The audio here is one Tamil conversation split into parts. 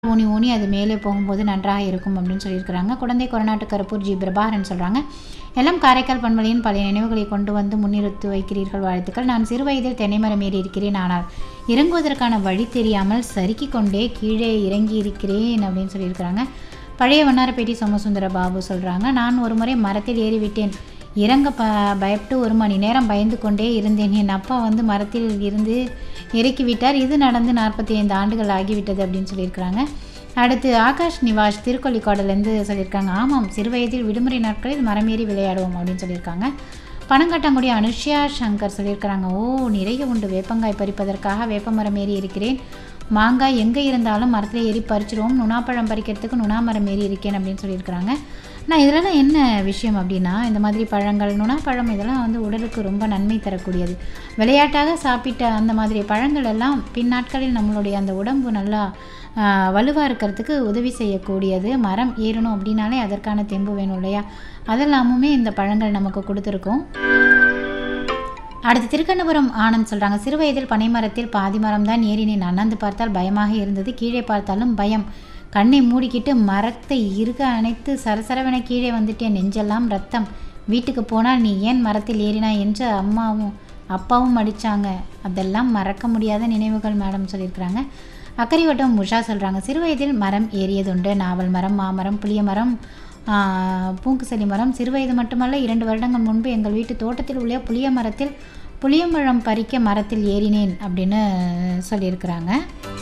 ஊனி ஊனி அது மேலே போகும்போது நன்றாக இருக்கும் அப்படின்னு சொல்லியிருக்கிறாங்க குழந்தை கொரநாட்டு கருப்பூர் ஜி பிரபாகரன் சொல்கிறாங்க எல்லாம் காரைக்கால் பண்பலையின் பழைய நினைவுகளை கொண்டு வந்து முன்னிறுத்தி வைக்கிறீர்கள் வாழ்த்துக்கள் நான் சிறு வயதில் தென்னைமரம் ஏறி இருக்கிறேன் ஆனால் இறங்குவதற்கான வழி தெரியாமல் சறுக்கி கொண்டே கீழே இறங்கி இருக்கிறேன் அப்படின்னு சொல்லியிருக்கிறாங்க பழைய வண்ணாரப்பேட்டை சோமசுந்தர பாபு சொல்கிறாங்க நான் ஒரு முறை மரத்தில் ஏறிவிட்டேன் இறங்க ப பயப்பட்டு ஒரு மணி நேரம் பயந்து கொண்டே இருந்தேன் என் அப்பா வந்து மரத்தில் இருந்து இறக்கி விட்டார் இது நடந்து நாற்பத்தி ஐந்து ஆண்டுகள் ஆகிவிட்டது அப்படின்னு சொல்லியிருக்கிறாங்க அடுத்து ஆகாஷ் நிவாஷ் திருக்கொள்ளிக்காடுலேருந்து சொல்லியிருக்காங்க ஆமாம் சிறுவயதில் விடுமுறை நாட்களில் மரமேறி விளையாடுவோம் அப்படின்னு சொல்லியிருக்காங்க பனங்காட்டாங்குடி அனுஷ்யா சங்கர் சொல்லியிருக்கிறாங்க ஓ நிறைய உண்டு வேப்பங்காய் பறிப்பதற்காக வேப்பமரம் ஏறி இருக்கிறேன் மாங்காய் எங்கே இருந்தாலும் மரத்தில் ஏறி பறிச்சிருவோம் நுணாப்பழம் பறிக்கிறதுக்கு நுணா மரம் ஏறி இருக்கேன் அப்படின்னு சொல்லியிருக்கிறாங்க நான் இதிலலாம் என்ன விஷயம் அப்படின்னா இந்த மாதிரி பழங்கள் நுணாப்பழம் இதெல்லாம் வந்து உடலுக்கு ரொம்ப நன்மை தரக்கூடியது விளையாட்டாக சாப்பிட்ட அந்த மாதிரி பழங்கள் எல்லாம் பின்னாட்களில் நம்மளுடைய அந்த உடம்பு நல்லா வலுவாக இருக்கிறதுக்கு உதவி செய்யக்கூடியது மரம் ஏறணும் அப்படின்னாலே அதற்கான தெம்பு வேணும் இல்லையா அதெல்லாமுமே இந்த பழங்கள் நமக்கு கொடுத்துருக்கோம் அடுத்து திருக்கண்ணபுரம் ஆனந்த் சொல்கிறாங்க சிறு வயதில் பனைமரத்தில் பாதி மரம் தான் ஏறினேன் அண்ணாந்து பார்த்தால் பயமாக இருந்தது கீழே பார்த்தாலும் பயம் கண்ணை மூடிக்கிட்டு மரத்தை இருக அணைத்து சரசரவென கீழே வந்துட்டேன் நெஞ்செல்லாம் ரத்தம் வீட்டுக்கு போனால் நீ ஏன் மரத்தில் ஏறினாய் என்று அம்மாவும் அப்பாவும் அடித்தாங்க அதெல்லாம் மறக்க முடியாத நினைவுகள் மேடம் சொல்லியிருக்கிறாங்க அக்கறிவட்டம் உஷா சொல்கிறாங்க சிறு வயதில் மரம் ஏறியதுண்டு நாவல் மரம் மாமரம் புளிய மரம் பூங்குசலி மரம் சிறுவயது மட்டுமல்ல இரண்டு வருடங்கள் முன்பு எங்கள் வீட்டு தோட்டத்தில் உள்ள புளிய மரத்தில் புளியம்பழம் பறிக்க மரத்தில் ஏறினேன் அப்படின்னு சொல்லியிருக்கிறாங்க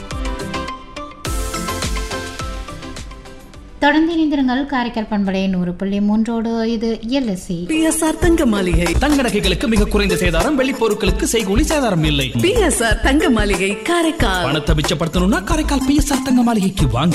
தொடர்ந்து இணைந்திருங்கள் காரைக்கால் பண்பலை நூறு புள்ளி மூன்றோடு இது எல்எஸ்சி பிஎஸ்ஆர் தங்க மாளிகை தங்க நகைகளுக்கு மிக குறைந்த சேதாரம் வெள்ளி பொருட்களுக்கு செய்கூலி சேதாரம் இல்லை பிஎஸ்ஆர் தங்க மாளிகை காரைக்கால் பணத்தை மிச்சப்படுத்தணும்னா காரைக்கால் பிஎஸ்ஆர் தங்க மாளிகைக்கு வாங்க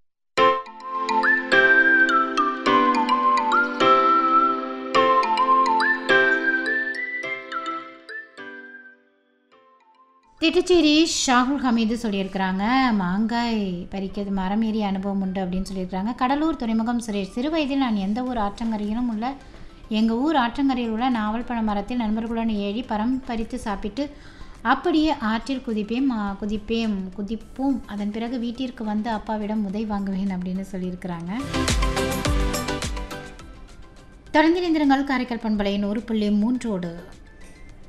திட்டச்சேரி ஷாகுல் ஹமீது சொல்லியிருக்கிறாங்க மாங்காய் பறிக்கிறது மரம் ஏறி அனுபவம் உண்டு அப்படின்னு சொல்லியிருக்கிறாங்க கடலூர் துறைமுகம் சுரேஷ் சிறு வயதில் நான் எந்த ஒரு ஆற்றங்கரையிலும் உள்ள எங்கள் ஊர் ஆற்றங்கரையில் உள்ள நாவல் பழ மரத்தில் நண்பர்களுடன் ஏறி பரம் பறித்து சாப்பிட்டு அப்படியே ஆற்றில் குதிப்பேன் குதிப்பேன் குதிப்போம் அதன் பிறகு வீட்டிற்கு வந்து அப்பாவிடம் உதை வாங்குவேன் அப்படின்னு சொல்லியிருக்கிறாங்க தொடர்ந்து நிந்திரங்கள் காரைக்கால் பண்பலை நூறு புள்ளி மூன்றோடு